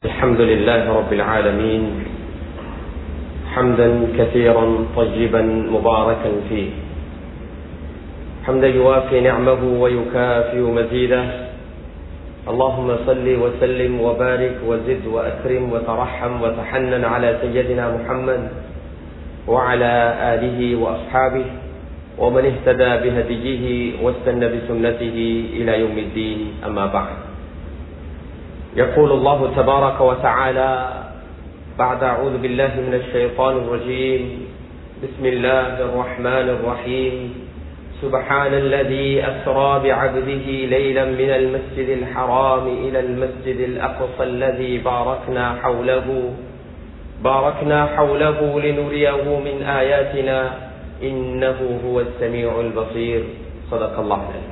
الحمد لله رب العالمين حمدا كثيرا طيبا مباركا فيه حمدا يوافي نعمه ويكافئ مزيده اللهم صل وسلم وبارك وزد واكرم وترحم وتحنن على سيدنا محمد وعلى اله واصحابه ومن اهتدى بهديه واستنى بسنته الى يوم الدين اما بعد يقول الله تبارك وتعالى بعد اعوذ بالله من الشيطان الرجيم بسم الله الرحمن الرحيم سبحان الذي اسرى بعبده ليلا من المسجد الحرام الى المسجد الاقصى الذي باركنا حوله باركنا حوله لنريه من اياتنا انه هو السميع البصير صدق الله العظيم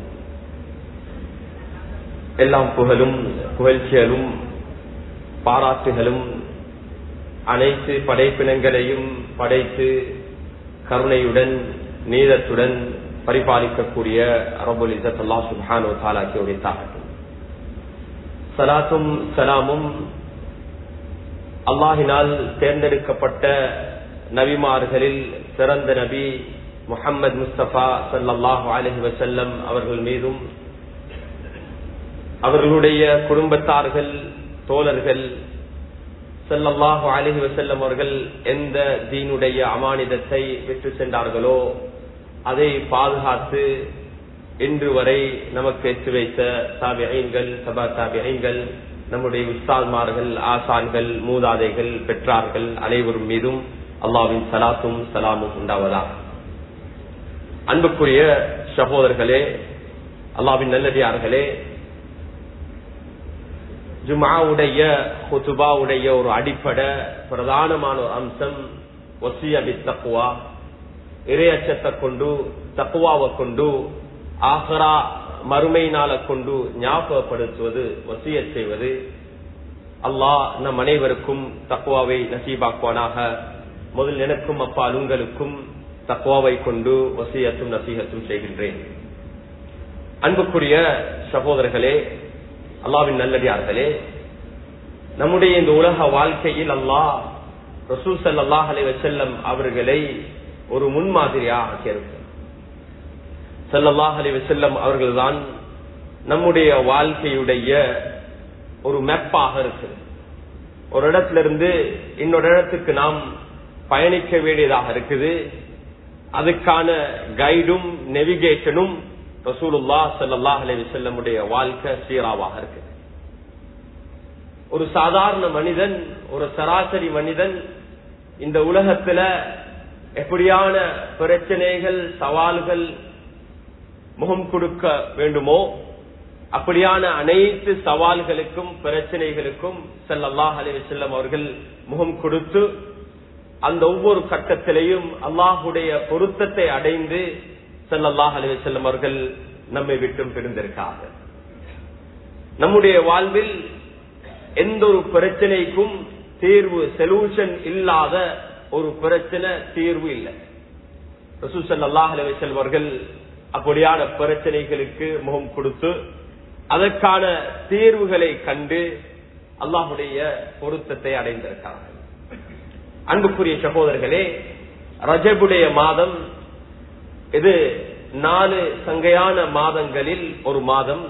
எல்லாம் புகழும் புகழ்ச்சியலும் பாராட்டுகளும் அனைத்து படைப்பினங்களையும் படைத்து கருணையுடன் நீதத்துடன் பரிபாலிக்கக்கூடிய அரபுல் இசத்துல்லா சுபானோ தாலாக்கி உடைத்தாகட்டும் சலாத்தும் சலாமும் அல்லாஹினால் தேர்ந்தெடுக்கப்பட்ட நபிமார்களில் சிறந்த நபி முகம்மது முஸ்தபா சல்லாஹு அலஹி வசல்லம் அவர்கள் மீதும் அவர்களுடைய குடும்பத்தார்கள் தோழர்கள் செல்லல்லாஹு அலிஹி வசல்லம் அவர்கள் எந்த தீனுடைய அமானிதத்தை விட்டு சென்றார்களோ அதை பாதுகாத்து இன்று வரை நமக்கு எட்டு வைத்த தாபியங்கள் சபா தாபியங்கள் நம்முடைய உஸ்தாத்மார்கள் ஆசான்கள் மூதாதைகள் பெற்றார்கள் அனைவரும் மீதும் அல்லாவின் சலாத்தும் சலாமும் உண்டாவதா அன்புக்குரிய சகோதரர்களே அல்லாவின் நல்லடியார்களே ஜுமாவுடைய ஹுதுபாவுடைய ஒரு அடிப்படை பிரதானமான ஒரு அம்சம் ஒசியபி தக்குவா இறையச்சத்தை கொண்டு தக்குவாவை கொண்டு ஆஹரா மறுமை நாளை கொண்டு ஞாபகப்படுத்துவது வசிய செய்வது அல்லாஹ் நம் அனைவருக்கும் தக்குவாவை நசீபாக்குவானாக முதல் எனக்கும் அப்பா உங்களுக்கும் தக்குவாவை கொண்டு வசியத்தும் நசீகத்தும் செய்கின்றேன் அன்புக்குரிய சகோதரர்களே அல்லாவின் நல்லடியார்களே நம்முடைய இந்த உலக வாழ்க்கையில் அல்லாஹ் ரசூல் சல்லாஹ் அலி வசல்லம் அவர்களை ஒரு முன்மாதிரியாக ஆக்கியிருக்கிறார் சல்லல்லாஹ் அலி வசல்லம் அவர்கள்தான் நம்முடைய வாழ்க்கையுடைய ஒரு மேப்பாக இருக்குது ஒரு இடத்துல இருந்து இன்னொரு இடத்துக்கு நாம் பயணிக்க வேண்டியதாக இருக்குது அதுக்கான கைடும் நெவிகேஷனும் ரசூலுல்லா சல்லாஹ் அலி வசல்லமுடைய வாழ்க்கை சீராவாக இருக்கு ஒரு சாதாரண மனிதன் ஒரு சராசரி மனிதன் இந்த உலகத்துல எப்படியான பிரச்சனைகள் சவால்கள் முகம் கொடுக்க வேண்டுமோ அப்படியான அனைத்து சவால்களுக்கும் பிரச்சனைகளுக்கும் செல்லல்லாஹ் அலி வசல்லம் அவர்கள் முகம் கொடுத்து அந்த ஒவ்வொரு கட்டத்திலையும் அல்லாஹுடைய பொருத்தத்தை அடைந்து செல்லல்லாஹ் அலி வசல்லம் அவர்கள் நம்மை விட்டும் பிரிந்திருக்கார்கள் நம்முடைய வாழ்வில் எந்த ஒரு பிரச்சனைக்கும் தீர்வு சொல்யூஷன் இல்லாத ஒரு பிரச்சனை தீர்வு இல்லை ரசூசல்லாஹ் அலி செல்வர்கள் அப்படியான பிரச்சனைகளுக்கு முகம் கொடுத்து அதற்கான தீர்வுகளை கண்டு அல்லாஹுடைய பொருத்தத்தை அடைந்திருக்கிறார்கள் அன்புக்குரிய சகோதரர்களே ரஜபுடைய மாதம் இது நாலு சங்கையான மாதங்களில் ஒரு மாதம்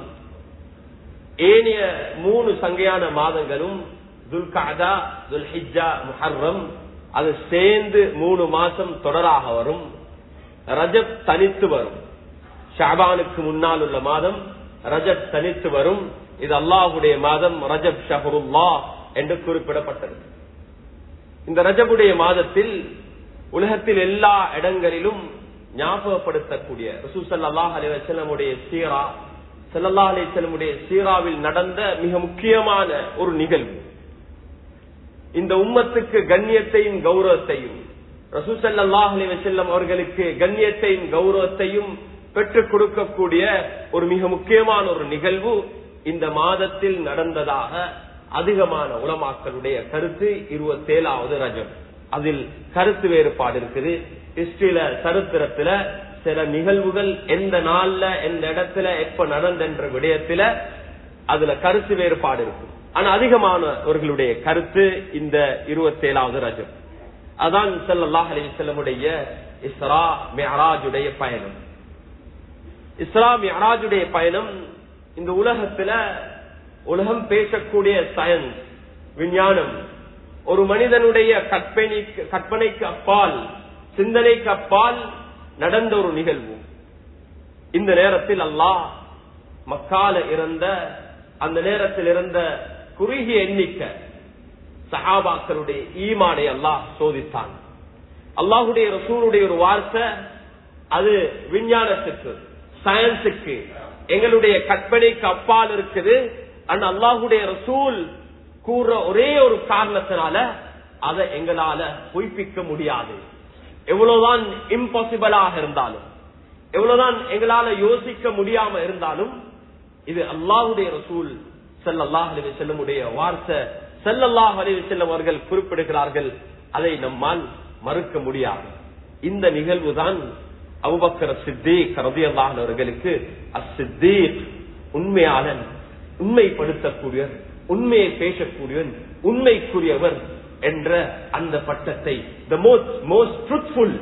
ஏனைய மூணு சங்கையான மாதங்களும் துல்காதா துல்ஹிஜா முஹர்ரம் அது சேர்ந்து மூணு மாசம் தொடராக வரும் ரஜப் தனித்து வரும் ஷாபானுக்கு முன்னால் உள்ள மாதம் ரஜப் தனித்து வரும் இது அல்லாஹுடைய மாதம் ரஜப் ஷஹருல்லா என்று குறிப்பிடப்பட்டது இந்த ரஜபுடைய மாதத்தில் உலகத்தில் எல்லா இடங்களிலும் ஞாபகப்படுத்தக்கூடிய ரசூசல்லாஹ் அலிவசல்லமுடைய சீரா சல்லா அலிசல்லமுடைய சீராவில் நடந்த மிக முக்கியமான ஒரு நிகழ்வு இந்த உம்மத்துக்கு கண்ணியத்தையும் கௌரவத்தையும் ரசூசல்லாஹ் அலிவசல்லம் அவர்களுக்கு கண்ணியத்தையும் கௌரவத்தையும் பெற்றுக் கொடுக்கக்கூடிய ஒரு மிக முக்கியமான ஒரு நிகழ்வு இந்த மாதத்தில் நடந்ததாக அதிகமான உலமாக்களுடைய கருத்து இருபத்தி ஏழாவது ரஜம் அதில் கருத்து வேறுபாடு இருக்குது ஹிஸ்டரியில சரித்திரத்துல சில நிகழ்வுகள் எந்த நாள்ல எந்த இடத்துல எப்ப நடந்தன்ற விடயத்துல அதுல கருத்து வேறுபாடு இருக்கும் ஆனா அதிகமானவர்களுடைய கருத்து இந்த இருபத்தி ஏழாவது ரஜம் அதான் ஸல்லல்லாஹு அலைஹி வஸல்லமுடைய இஸ்ரா மிஅராஜுடைய பயணம் இஸ்ரா மிஅராஜுடைய பயணம் இந்த உலகத்துல உலகம் பேசக்கூடிய சயின்ஸ் விஞ்ஞானம் ஒரு மனிதனுடைய கற்பனை கற்பனைக்கு அப்பால் சிந்தனைக்கு அப்பால் நடந்த ஒரு நிகழ்வு இந்த நேரத்தில் அல்லாஹ் மக்கால இருந்த அந்த நேரத்தில் இருந்த குறுகிய எண்ணிக்கை சஹாபாக்களுடைய ஈமானை அல்லாஹ் சோதித்தான் அல்லாஹுடைய ரசூலுடைய ஒரு வார்த்தை அது விஞ்ஞானத்துக்கு சயின்ஸுக்கு எங்களுடைய கற்பனைக்கு அப்பால் இருக்குது அந்த அல்லாஹுடைய ரசூல் கூற ஒரே ஒரு காரணத்தினால அதை எங்களால பொய்ப்பிக்க முடியாது எவ்வளவுதான் இம்பாசிபிளாக இருந்தாலும் எவ்வளவுதான் எங்களால யோசிக்க முடியாம இருந்தாலும் இது அல்லாஹுடைய ரசூல் செல்லல்லாஹ் அலைஹி செல்லமுடைய வார்த்தை செல்லல்லாஹ் அலைஹி செல்லம் அவர்கள் குறிப்பிடுகிறார்கள் அதை நம்மால் மறுக்க முடியாது இந்த நிகழ்வு தான் அபுபக்கர் சித்தீக் ரதியல்லாஹ் அவர்களுக்கு அசித்தீக் உண்மையாளன் உண்மைப்படுத்தக்கூடியவர் உண்மையை பேசக்கூடியவன் உண்மைக்குரியவர் என்ற அந்த பட்டத்தை த மோஸ்ட் மோஸ்ட் ட்ரூத்ஃபுல்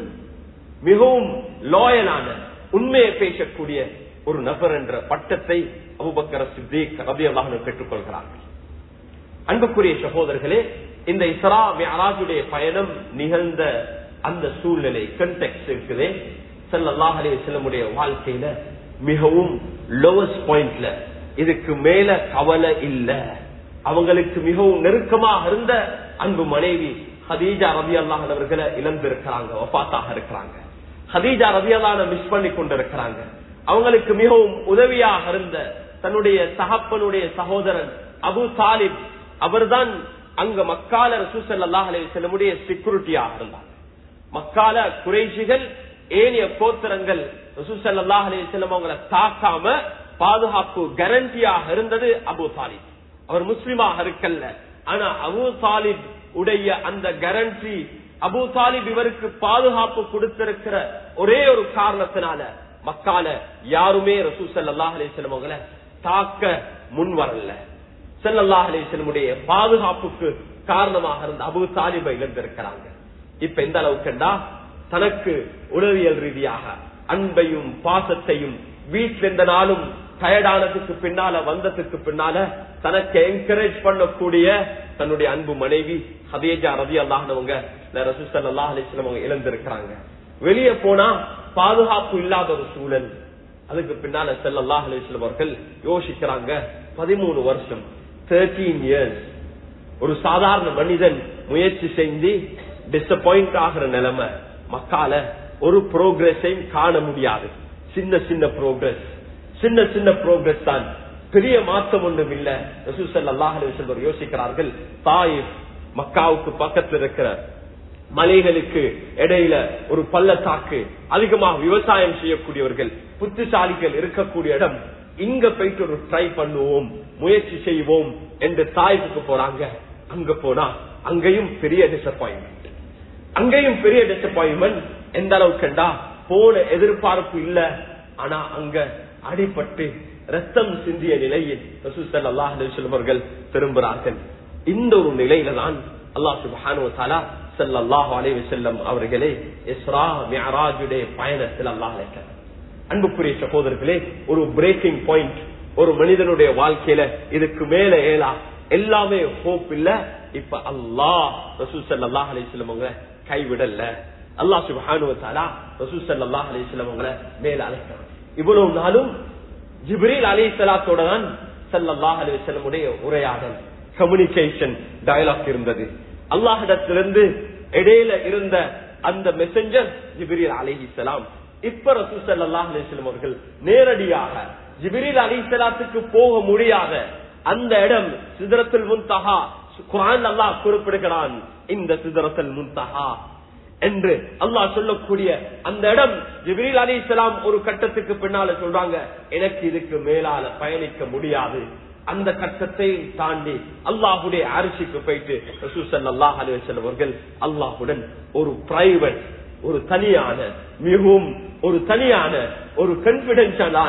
மிகவும் லாயலான உண்மையை பேசக்கூடிய ஒரு நபர் என்ற பட்டத்தை அபுபக்கர சித்திக் ரபி அல்லாஹ் பெற்றுக்கொள்கிறார்கள் அன்புக்குரிய சகோதரர்களே இந்த இஸ்ரா மியராஜுடைய பயணம் நிகழ்ந்த அந்த சூழ்நிலை கண்டெக்ட் இருக்குதே செல்லல்லாஹ் அலி செல்லமுடைய வாழ்க்கையில மிகவும் லோவஸ்ட் பாயிண்ட்ல இதுக்கு மேல கவலை இல்ல அவங்களுக்கு மிகவும் நெருக்கமாக இருந்த அன்பு மனைவி ஹதீஜா ரவி அல்லாஹ் அவர்களை இழந்திருக்கிறாங்க ஒப்பாத்தாக இருக்கிறாங்க ஹதீஜா ரவி அல்லாஹ் மிஸ் பண்ணி கொண்டிருக்கிறாங்க அவங்களுக்கு மிகவும் உதவியாக இருந்த தன்னுடைய தகப்பனுடைய சகோதரன் அபு தாலிப் அவர்தான் அங்க மக்கால ரசூசல் அல்லாஹ் செல்லமுடைய செக்யூரிட்டியாக இருந்தார் மக்கால குறைஷிகள் ஏனைய கோத்திரங்கள் ரசூசல் அல்லாஹ் செல்லம் அவங்களை தாக்காம பாதுகாப்பு கேரண்டியாக இருந்தது அபு தாலிப் அவர் முஸ்லிமாக இருக்கல்ல ஆனா அபு தாலிப் உடைய அந்த கேரண்டி அபு தாலிப் இவருக்கு பாதுகாப்பு கொடுத்திருக்கிற ஒரே ஒரு காரணத்தினால மக்கால யாருமே ரசூசல் அல்லாஹ் அலிஸ்லம் அவங்களை தாக்க முன் வரல செல்லல்லாஹ் அலிஸ்லமுடைய பாதுகாப்புக்கு காரணமாக இருந்த அபு தாலிபை இழந்திருக்கிறாங்க இப்ப எந்த அளவுக்குண்டா தனக்கு உளவியல் ரீதியாக அன்பையும் பாசத்தையும் வீட்டில் எந்த நாளும் டயர்டானதுக்கு பின்னால வந்ததுக்கு பின்னால தனக்கு என்கரேஜ் பண்ணக்கூடிய தன்னுடைய அன்பு மனைவி ஹதேஜா ரவி அல்லாஹனவங்க ரசூசல் அல்லாஹ் அலிஸ்லம் அவங்க இழந்திருக்கிறாங்க வெளியே போனா பாதுகாப்பு இல்லாத ஒரு சூழல் அதுக்கு பின்னால செல்லல்லாஹ் அலிஸ்லம் அவர்கள் யோசிக்கிறாங்க பதிமூணு வருஷம் தேர்டீன் இயர்ஸ் ஒரு சாதாரண மனிதன் முயற்சி செஞ்சு டிசப்பாயிண்ட் ஆகிற நிலைமை மக்கால ஒரு ப்ரோக்ரஸையும் காண முடியாது சின்ன சின்ன ப்ரோக்ரஸ் சின்ன சின்ன ப்ரோக்ரஸ் தான் பெரிய மாற்றம் ஒன்றும் இல்ல ரசூசல் அல்லாஹ் அலிஸ்லம் யோசிக்கிறார்கள் தாயிப் மக்காவுக்கு பக்கத்தில் இருக்கிற மலைகளுக்கு இடையில ஒரு பள்ளத்தாக்கு அதிகமாக விவசாயம் செய்யக்கூடியவர்கள் புத்திசாலிகள் இருக்கக்கூடிய இடம் இங்க போயிட்டு ஒரு ட்ரை பண்ணுவோம் முயற்சி செய்வோம் என்று தாய்ப்புக்கு போறாங்க அங்க போனா அங்கேயும் பெரிய டிசப்பாயின்மெண்ட் அங்கேயும் பெரிய டிசப்பாயின்மெண்ட் எந்த அளவுக்குண்டா போன எதிர்பார்ப்பு இல்ல ஆனா அங்க அடிபட்டு ரத்தம் சிந்திய நிலையில் ரசூசல் அல்லாஹ் அவர்கள் திரும்புகிறார்கள் இந்த ஒரு நிலையில தான் அல்லாஹ் சுபானு தாலா சல்லாஹு அலைவி செல்லம் அவர்களே இஸ்ரா மியராஜுடைய பயணத்தில் அல்லாஹ் அழைக்கிறார் அன்புக்குரிய சகோதரர்களே ஒரு பிரேக்கிங் பாயிண்ட் ஒரு மனிதனுடைய வாழ்க்கையில இதுக்கு மேல ஏலா எல்லாமே ஹோப் இல்ல இப்ப அல்லாஹ் ரசூசல் அல்லாஹ் அலிஸ்லம் அவங்க கைவிடல அல்லாஹ் சுபானு தாலா ரசூசல் அல்லாஹ் அலிஸ்லம் அவங்களை மேல அழைக்கிறான் இவ்வளவு நாளும் ஜிப்ரீல் அலி சலாத்தோட தான் சல்லாஹ் அலிசல்லமுடைய உரையாடல் கம்யூனிகேஷன் டயலாக் இருந்தது அல்லாஹிடத்திலிருந்து இடையில இருந்த அந்த மெசஞ்சர் ஜிபிரில் அலிஹிசலாம் இப்ப ரசூசல் அல்லாஹ் அலிஸ்லம் அவர்கள் நேரடியாக ஜிபிரில் அலிசலாத்துக்கு போக முடியாத அந்த இடம் சிதறத்தில் முன்தகா குரான் அல்லாஹ் குறிப்பிடுகிறான் இந்த சிதறத்தில் முன்தகா என்று அல்லாஹ் சொல்லக்கூடிய அந்த இடம் ஜிபிரில் அலி இஸ்லாம் ஒரு கட்டத்துக்கு பின்னால சொல்றாங்க எனக்கு இதுக்கு மேலால பயணிக்க முடியாது அந்த கட்டத்தை தாண்டி அல்லாஹுடைய அரிசிக்கு போயிட்டு அல்லாஹ் அலுவலம் அவர்கள் அல்லாஹுடன் ஒரு பிரைவேட் ஒரு தனியான மிகவும் ஒரு தனியான ஒரு கன்பிடென்ஷியலான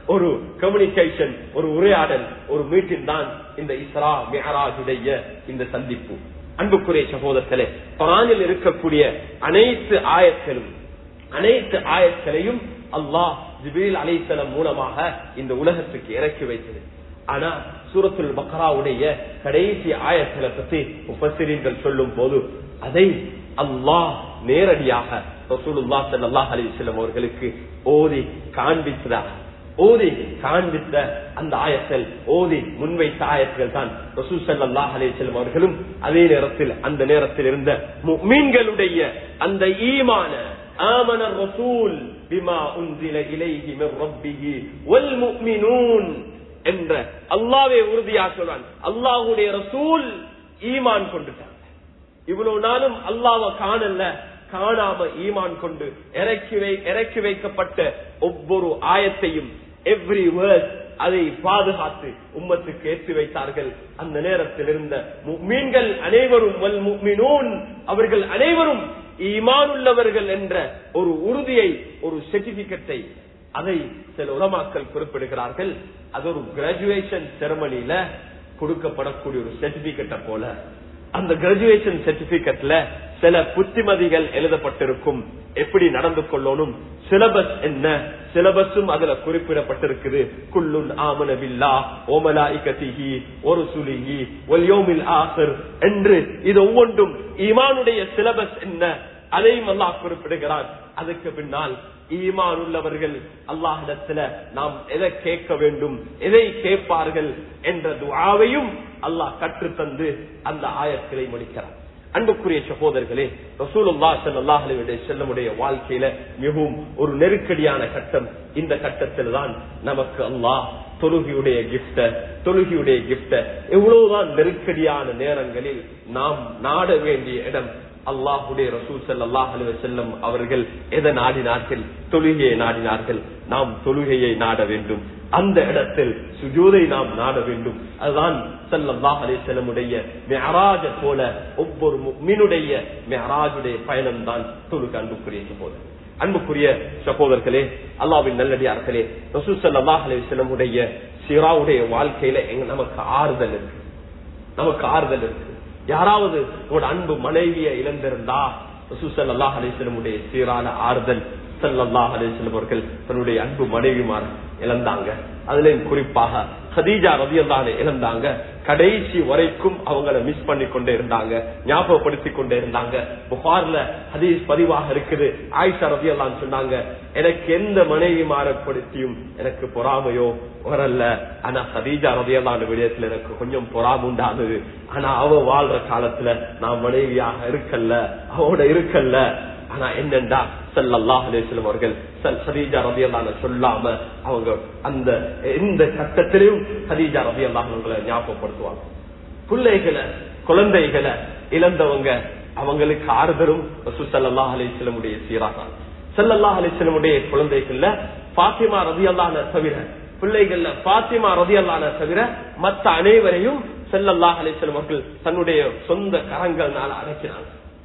ஒரு கம்யூனிகேஷன் ஒரு உரையாடல் ஒரு மீட்டிங் தான் இந்த இஸ்ரா மெஹராஜுடைய இந்த சந்திப்பு அன்புக்குரிய சகோதரர்களே குரானில் இருக்கக்கூடிய அனைத்து ஆயத்திலும் அனைத்து ஆயத்திலையும் அல்லாஹ் ஜிபீல் அலைத்தலம் மூலமாக இந்த உலகத்துக்கு இறக்கி வைத்தது ஆனா சூரத்துல் பக்ராவுடைய கடைசி ஆயத்தில பத்தி முப்பசிரியர்கள் சொல்லும் போது அதை அல்லாஹ் நேரடியாக ரசூலுல்லாஹ் ஸல்லல்லாஹு அலைஹி வஸல்லம் அவர்களுக்கு ஓதி காண்பித்ததாக ஓதி காண்பித்த அந்த ஆயத்தில் ஓதி முன்வைத்த ஆயத்தில் தான் ரசூல் ஸல்லல்லாஹு அலைஹி வஸல்லம் அவர்களும் அதே நேரத்தில் அந்த நேரத்தில் இருந்த முஃமின்களுடைய அந்த ஈமான آمن الرسول بما أنزل إليه من ربه والمؤمنون என்ற அல்லாவே உறுதியா சொல்றான் அல்லாஹுடைய ரசூல் ஈமான் கொண்டுட்டாங்க இவ்வளவு நாளும் அல்லாவ காணல காணாம ஈமான் கொண்டு இறக்கி வை இறக்கி வைக்கப்பட்ட ஒவ்வொரு ஆயத்தையும் எவ்ரி வேர்ட் அதை பாதுகாத்து உம்மத்துக்கு ஏற்றி வைத்தார்கள் அந்த நேரத்தில் இருந்த மீன்கள் அனைவரும் வல் முஃமினூன் அவர்கள் அனைவரும் ஈமானுள்ளவர்கள் என்ற ஒரு உறுதியை ஒரு சர்டிபிகேட்டை அதை சில உலமாக்கள் குறிப்பிடுகிறார்கள் அது ஒரு கிராஜுவேஷன் செரமனில கொடுக்கப்படக்கூடிய ஒரு சர்டிபிகேட்டை போல அந்த கிராஜுவேஷன் சர்டிபிகேட்ல சில புத்திமதிகள் எழுதப்பட்டிருக்கும் எப்படி நடந்து கொள்ளணும் சிலபஸ் என்ன சிலபஸும் அதுல குறிப்பிடப்பட்டிருக்குது குல்லுன் ஆமன பில்லா ஓமலாய்கதிஹி ஒரு சுலிஹி ஒல்யோமில் ஆசர் என்று இது ஒவ்வொன்றும் ஈமானுடைய சிலபஸ் என்ன அதையும் அல்லாஹ் குறிப்பிடுகிறான் அதுக்கு பின்னால் ஈமான் உள்ளவர்கள் அல்லாஹிடத்துல நாம் எதை கேட்க வேண்டும் எதை கேட்பார்கள் என்ற துவாவையும் அல்லாஹ் கற்றுத்தந்து அந்த ஆயத்திலை முடிக்கிறார் அன்புக்குரிய சகோதரர்களே ரசூலுல்லா ஸல்லல்லாஹு அலைஹி வஸல்லமுடைய வாழ்க்கையில மிகவும் ஒரு நெருக்கடியான கட்டம் இந்த கட்டத்தில் தான் நமக்கு அல்லாஹ் தொழுகையுடைய கிஃப்ட தொழுகையுடைய கிஃப்ட எவ்வளவுதான் நெருக்கடியான நேரங்களில் நாம் நாட வேண்டிய இடம் அல்லாஹுடைய ரசூல் ஸல்லல்லாஹு அலைஹி வஸல்லம் அவர்கள் எதை நாடினார்கள் தொழுகையை நாடினார்கள் நாம் தொழுகையை நாட வேண்டும் அந்த இடத்தில் சுஜூதை நாம் நாட வேண்டும் அதுதான் ஸல்லல்லாஹு அலைஹி வஸல்லமுடைய மிஅராஜ போல ஒவ்வொரு முஃமினுடைய மிஅராஜுடைய பயணம் தான் தொழுகை அன்புக்குரிய சகோதரர் அன்புக்குரிய சகோதரர்களே அல்லாவின் நல்லடியார்களே ரசூல் ஸல்லல்லாஹு அலைஹி வஸல்லமுடைய சிராவுடைய வாழ்க்கையில எங்க நமக்கு ஆறுதல் இருக்கு நமக்கு ஆறுதல் இருக்கு யாராவது உங்களோட அன்பு மனைவியை இழந்திருந்தா ரசூசல் அல்லாஹ் அலிஸ்லமுடைய சீரான ஆறுதல் சல்லாஹ் அலிஸ்லம் அவர்கள் தன்னுடைய அன்பு மனைவிமார் இழந்தாங்க அதுலயும் குறிப்பாக ஹதீஜா ரவி அல்லாஹ் இழந்தாங்க கடைசி வரைக்கும் அவங்கள மிஸ் பண்ணி கொண்டே இருந்தாங்க ஞாபகப்படுத்தி கொண்டே இருந்தாங்க புகார்ல ஹதீஸ் பதிவாக இருக்குது ஆயிஷா ரவி அல்லான்னு சொன்னாங்க எனக்கு எந்த மனைவி மாறப்படுத்தியும் எனக்கு பொறாமையோ வரல ஆனா ஹதீஜா ரவி அல்லான்னு விடயத்துல எனக்கு கொஞ்சம் பொறாம உண்டானது ஆனா அவ வாழ்ற காலத்துல நான் மனைவியாக இருக்கல்ல அவட இருக்கல்ல ஆனா என்னண்டா சல்லாஹ் அலிஸ்லம் அவர்கள் சதீஜா ரவி அல்லான சொல்லாம அவங்க அந்த எந்த கட்டத்திலையும் சதீஜா ரவி அல்லாஹங்களை ஞாபகப்படுத்துவாங்க பிள்ளைகளை குழந்தைகளை இழந்தவங்க அவங்களுக்கு ஆறுதலும் சல்லாஹ் அலிஸ்லமுடைய சீராதான் சல்லல்லாஹ் அலிஸ்லமுடைய குழந்தைகள்ல பாத்திமா ரவி அல்லான தவிர பிள்ளைகள்ல பாத்திமா ரதி அல்லான தவிர மற்ற அனைவரையும் செல்லல்லாஹ் அலிஸ்லம் அவர்கள் தன்னுடைய சொந்த கரங்கள்னால அடைக்கிறாங்க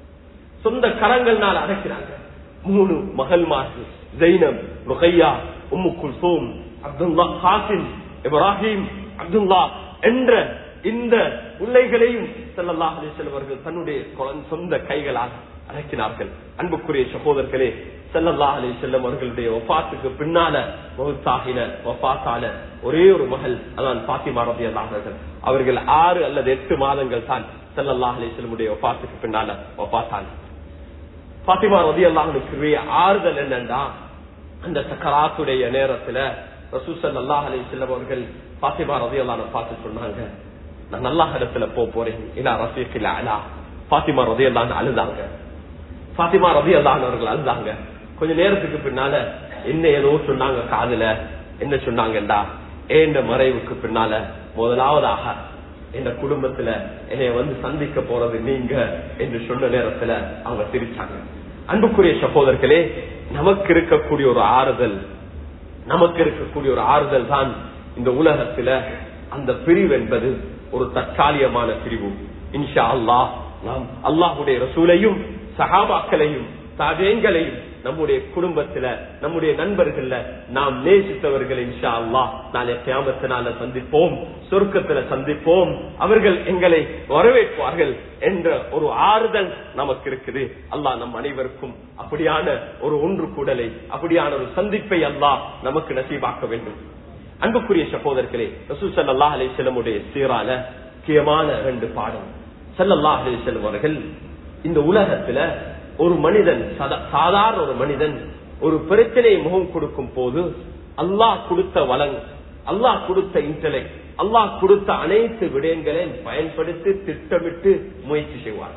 சொந்த கரங்கள்னால அடைக்கிறாங்க மூணு மகள்மார்கள் ஜெய்னம் ருகையா உம்மு குல்சூம் அப்துல்லா காசிம் இப்ராஹிம் அப்துல்லா என்ற இந்த பிள்ளைகளையும் செல்லல்லாஹ் அலிஸ்லம் அவர்கள் தன்னுடைய சொந்த கைகளால் அழைக்கிறார்கள் அன்புக்குரிய சகோதரர்களே செல்லல்லா அலி செல்லம் அவர்களுடைய ஒப்பாத்துக்கு பின்னால முகத்தாகின ஒப்பாத்தான ஒரே ஒரு மகள் அதான் பாத்திமா ரபி அல்லாஹர்கள் அவர்கள் ஆறு அல்லது எட்டு மாதங்கள் தான் செல்லல்லா அலி செல்லமுடைய ஒப்பாத்துக்கு பின்னால ஒப்பாத்தாங்க பாத்திமா ரபி அல்லாஹனுக்கு ஆறுதல் என்னண்டா அந்த சக்கராத்துடைய நேரத்துல ரசூசல் அல்லாஹ் அலி செல்லம் அவர்கள் பாத்திமா ரபி அல்லான பார்த்து சொன்னாங்க நான் நல்லா இடத்துல போக போறேன் இல்ல ரசீக்கில் அலா பாத்திமா ரதி அல்லான்னு அழுதாங்க பாத்திமா ரதி அல்லான்னு அவர்கள் அழுதாங்க கொஞ்ச நேரத்துக்கு பின்னால என்ன ஏதோ சொன்னாங்க காதுல என்ன சொன்னாங்கடா ஏண்ட மறைவுக்கு பின்னால முதலாவதாக என் குடும்பத்துல என்னைய வந்து சந்திக்க போறது நீங்க என்று சொன்ன நேரத்துல அவங்க சிரிச்சாங்க அன்புக்குரிய சகோதரர்களே நமக்கு இருக்கக்கூடிய ஒரு ஆறுதல் நமக்கு இருக்கக்கூடிய ஒரு ஆறுதல் தான் இந்த உலகத்துல அந்த பிரிவு என்பது ஒரு தற்காலிகமான பிரிவு இன்ஷா அல்லாஹ் நாம் அல்லாஹுடைய ரசூலையும் சஹாபாக்களையும் தாஜேங்களையும் நம்முடைய குடும்பத்துல நம்முடைய நண்பர்கள்ல நாம் நேசித்தவர்கள் இன்ஷா அல்லாஹ் நாளை கியாமத்தினால சந்திப்போம் சொர்க்கத்துல சந்திப்போம் அவர்கள் எங்களை வரவேற்பார்கள் என்ற ஒரு ஆறுதல் நமக்கு இருக்குது அல்லாஹ் நம் அனைவருக்கும் அப்படியான ஒரு ஒன்று கூடலை அப்படியான ஒரு சந்திப்பை அல்லாஹ் நமக்கு நசீவாக்க வேண்டும் அன்புக்குரிய சகோதரர்களே ரசூ சல்லா அலி செல்லமுடைய சீரான முக்கியமான ரெண்டு பாடம் சல்லல்லா அலி செல்லம் அவர்கள் இந்த உலகத்துல ஒரு மனிதன் சதா- சாதாரண ஒரு மனிதன் ஒரு பிரச்சனையை முகம் கொடுக்கும் போது அல்லாஹ் கொடுத்த வளங் அல்லாஹ் கொடுத்த இன்டலெக்ட் அல்லாஹ் கொடுத்த அனைத்து விடயங்களையும் பயன்படுத்தி திட்டமிட்டு முயற்சி செய்வார்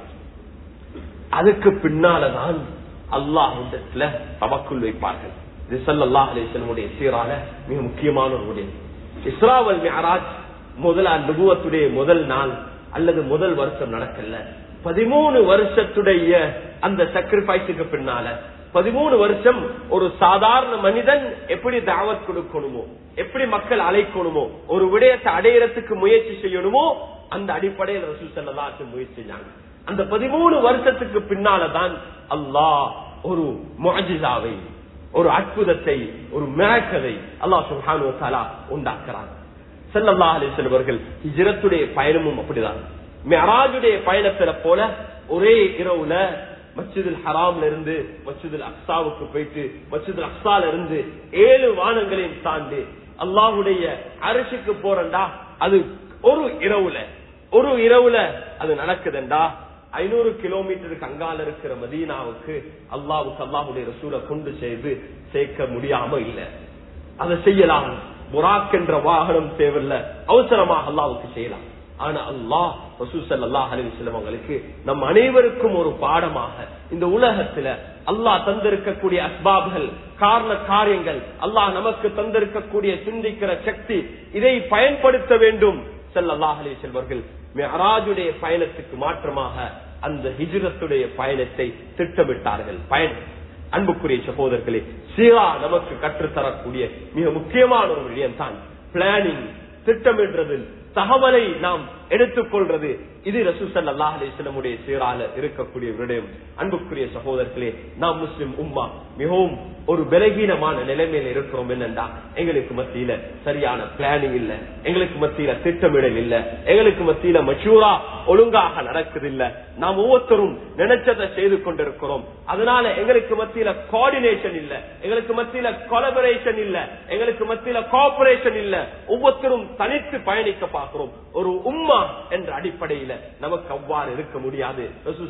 அதுக்கு பின்னாலதான் அல்லாஹிடத்துல தவக்குள் வைப்பார்கள் இது ஸல்லல்லாஹு அலைஹி வஸல்லமுடைய சீரான மிக முக்கியமான ஒரு விடயம் இஸ்ராவல் மிஅராஜ் முதல் நுபுவத்துடைய முதல் நாள் அல்லது முதல் வருஷம் நடக்கல பதிமூணு வருஷத்துடைய அந்த சாக்ரிஃபைஸுக்கு பின்னால பதிமூணு வருஷம் ஒரு சாதாரண மனிதன் எப்படி தாவத் கொடுக்கணுமோ எப்படி மக்கள் அழைக்கணுமோ ஒரு விடயத்தை அடையறதுக்கு முயற்சி செய்யணுமோ அந்த அடிப்படையில் ரசூல் ஸல்லல்லாஹு அலைஹி வஸல்லம் முயற்சி செஞ்சாங்க அந்த பதிமூணு வருஷத்துக்கு பின்னாலதான் அல்லாஹ் ஒரு முஅஜிசாவை ஒரு அற்புதத்தை ஒரு மிராக்கதை அல்லாஹ் சுப்ஹானஹு வ தஆலா உண்டாக்குறான் ஸல்லல்லாஹு அலைஹி வஸல்லம் அவர்கள் ஹிஜ்ரத்துடைய பயணமும் அப்படிதான் மிஅராஜுடைய பயணத்துல போல ஒரே இரவுல மஸ்ஜிதுல் ஹராம்ல இருந்து மஸ்ஜிதுல் அக்ஸாவுக்கு போயிட்டு மஸ்ஜிதுல் அக்ஸால இருந்து ஏழு வானங்களையும் தாண்டி அல்லாஹ்வுடைய அரிசிக்கு போறண்டா அது ஒரு இரவுல ஒரு இரவுல அது நடக்குதுண்டா ஐநூறு கிலோமீட்டருக்கு அங்கால இருக்கிற மதீனாவுக்கு அல்லாவுக்கு அல்லாஹுடைய ரசூலை கொண்டு செய்து சேர்க்க முடியாம இல்ல அதை செய்யலாம் புராக் என்ற வாகனம் தேவையில்ல அவசரமாக அல்லாவுக்கு செய்யலாம் ஆனா அல்லாஹ் ரசூசல் அல்லாஹ் அலிவசலம் அவங்களுக்கு நம் அனைவருக்கும் ஒரு பாடமாக இந்த உலகத்துல அல்லாஹ் தந்திருக்கக்கூடிய அஸ்பாப்கள் காரண காரியங்கள் அல்லாஹ் நமக்கு தந்திருக்கக்கூடிய சிந்திக்கிற சக்தி இதை பயன்படுத்த வேண்டும் செல்லல்லாஹ் அலி செல்வர்கள் மெஹராஜுடைய பயணத்துக்கு மாற்றமாக அந்த ஹிஜ்ரத்துடைய பயணத்தை திட்டமிட்டார்கள் பயணம் அன்புக்குரிய சகோதரர்களே சீரா நமக்கு கற்றுத்தரக்கூடிய மிக முக்கியமான ஒரு விடயம் தான் பிளானிங் திட்டமிடுறது தகவலை நாம் எடுத்துக்கொள்றது இது ரசூசல் அல்லாஹ் அலிஸ்லமுடைய சீரால இருக்கக்கூடிய விடயம் அன்புக்குரிய சகோதரர்களே நாம் முஸ்லிம் உம்மா மிகவும் ஒரு பலகீனமான நிலைமையில இருக்கிறோம் என்னண்டா எங்களுக்கு மத்தியில சரியான பிளானிங் இல்ல எங்களுக்கு மத்தியில திட்டமிடல் இல்ல எங்களுக்கு மத்தியில மச்சூரா ஒழுங்காக நடக்குது இல்ல நாம் ஒவ்வொருத்தரும் நினைச்சதை செய்து கொண்டிருக்கிறோம் அதனால எங்களுக்கு மத்தியில கோஆர்டினேஷன் இல்ல எங்களுக்கு மத்தியில கொலபரேஷன் இல்ல எங்களுக்கு மத்தியில கோஆபரேஷன் இல்ல ஒவ்வொருத்தரும் தனித்து பயணிக்க பார்க்கிறோம் ஒரு உம்மா என்ற அடிப்படையில நமக்கு அவ்வாறு இருக்க முடியாது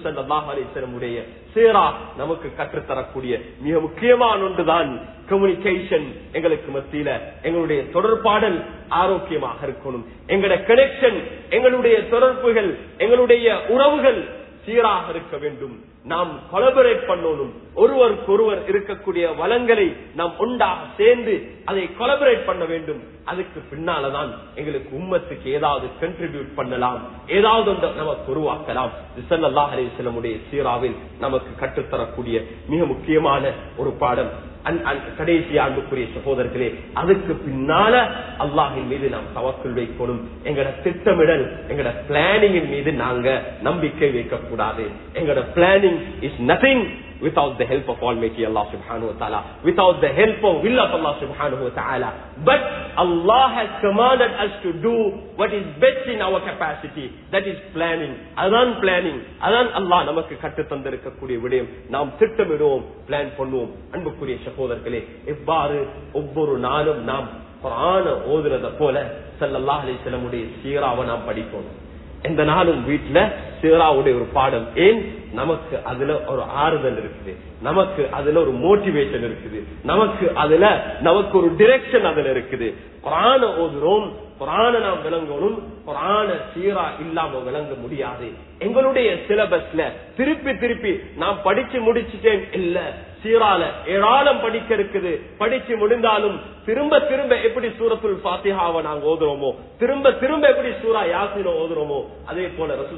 உடைய சேரா நமக்கு கற்றுத்தரக்கூடிய மிக முக்கியமான ஒன்றுதான் கம்யூனிகேஷன் எங்களுக்கு மத்தியில எங்களுடைய தொடர்பாடல் ஆரோக்கியமாக இருக்கணும் எங்களுடைய கனெக்ஷன் எங்களுடைய தொடர்புகள் எங்களுடைய உறவுகள் சீராக இருக்க வேண்டும் நாம் கொலபரேட் பண்ணணும் ஒருவருக்கு ஒருவர் இருக்கக்கூடிய வளங்களை நாம் ஒன்றாக சேர்ந்து அதை கொலபரேட் பண்ண வேண்டும் அதுக்கு பின்னாலதான் எங்களுக்கு உம்மத்துக்கு ஏதாவது கண்ட்ரிபியூட் பண்ணலாம் ஏதாவது ஒன்றை நமக்கு உருவாக்கலாம் ரிசல்லாஹ் அலிஸ்லமுடைய சீராவில் நமக்கு கற்றுத்தரக்கூடிய மிக முக்கியமான ஒரு பாடம் கடைசி ஆண்டுக்குரிய சகோதரர்களே அதுக்கு பின்னால அல்லாஹின் மீது நாம் தவக்குள் வைக்கணும் எங்கட திட்டமிடல் எங்கட பிளானிங்கின் மீது நாங்க நம்பிக்கை வைக்க கூடாது எங்கட planning is nothing without the help of Almighty Allah subhanahu wa ta'ala, without the help of will of Allah subhanahu wa ta'ala. But Allah has commanded us to do what is best in our capacity. That is planning. அதான் planning அதான் அல்லாஹ் நமக்கு கட்டு தந்திருக்கக்கூடிய விடயம் நாம் திட்டமிடுவோம் plan பண்ணுவோம் அன்புக்குரிய சகோதரர்களே எவ்வாறு ஒவ்வொரு நாளும் நாம் குரான ஓதுறத போல சல்லல்லாஹ் அலிஸ்லமுடைய சீராவை நாம் படிக்கணும் எந்த நாளும் வீட்டுல சீராவுடைய ஒரு பாடம் ஏன் நமக்கு அதுல ஒரு ஆறுதல் இருக்குது நமக்கு அதுல ஒரு மோட்டிவேஷன் இருக்குது நமக்கு அதுல நமக்கு ஒரு டிரெக்ஷன் அதுல இருக்குது குரான ஓதுறோம் குரான நாம் விளங்கணும் குரான சீரா இல்லாம விளங்க முடியாது எங்களுடைய சிலபஸ்ல திருப்பி திருப்பி நான் படிச்சு முடிச்சுட்டேன் இல்ல சீரால ஏராளம் படிக்க இருக்குது படிச்சு முடிந்தாலும் திரும்ப திரும்ப எப்படி சூரத்துல் பாத்தியாவை நாங்க ஓதுறோமோ திரும்ப திரும்ப எப்படி சூரா யாசினோ ஓதுறோமோ அதே போல ரசூசல் அல்லாஹ்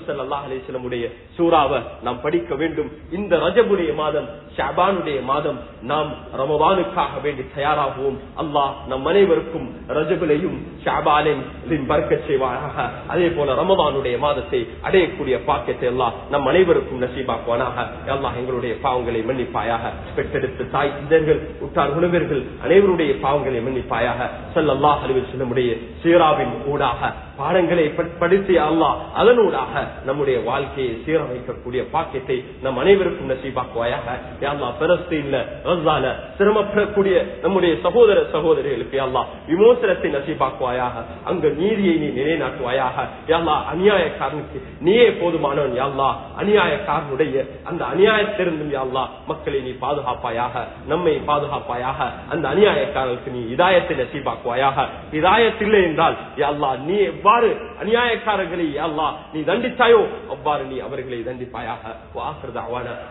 அலிஸ்லமுடைய சூறாவை நாம் படிக்க வேண்டும் இந்த ரஜபுடைய மாதம் ஷாபானுடைய மாதம் நாம் ரமவானுக்காக வேண்டி தயாராகுவோம் அல்லாஹ் நம் அனைவருக்கும் ரஜபுலையும் ஷாபாலையும் பறக்க செய்வாராக அதே போல ரமவானுடைய மாதத்தை அடையக்கூடிய பாக்கியத்தை எல்லாம் நம் அனைவருக்கும் நசீபாக்குவானாக அல்லாஹ் எங்களுடைய பாவங்களை மன்னிப்பாயாக பெற்றெடுத்த தாய் இதர்கள் உற்றார் உணவர்கள் அனைவருடைய பாவங்களை மன்னிப்பாயாக சல்லல்லாஹ் அலுவல் செல்லமுடைய சீராவின் ஊடாக பாடங்களை ப- படித்திய அல்லாஹ் அதனூடாக நம்முடைய வாழ்க்கையை சீரமைக்கக்கூடிய பாக்கியத்தை நம் அனைவருக்கும் நசீபாக்குவாயாக யா அல்லாஹ் பெலஸ்தீன்ல ரஸ்ஸால சிரமப்படக்கூடிய நம்முடைய சகோதர சகோதரிகளுக்கு யா அல்லாஹ் விமோசனத்தை நசீபாக்குவாயாக அங்க நீதியை நீ நிலைநாட்டுவாயாக யா அல்லாஹ் அநியாயக்காரனுக்கு நீயே போதுமானவன் யா அல்லாஹ் அநியாயக்காரனுடைய அந்த அநியாயத்திலிருந்தும் யா அல்லாஹ் மக்களை நீ பாதுகாப்பாயாக நம்மை பாதுகாப்பாயாக அந்த அநியாயக்காரர்களுக்கு நீ இதாயத்தை நசீபாக்குவாயாக இதாயத்தில்லை என்றால் யா அல்லாஹ் நீ எவ்வாறு அநியாயக்காரர்களை யா அல்லாஹ் நீ தண்டித்தாயோ அவ்வாறு நீ அவர்களை தண்டிப்பாயாக வாக்குறது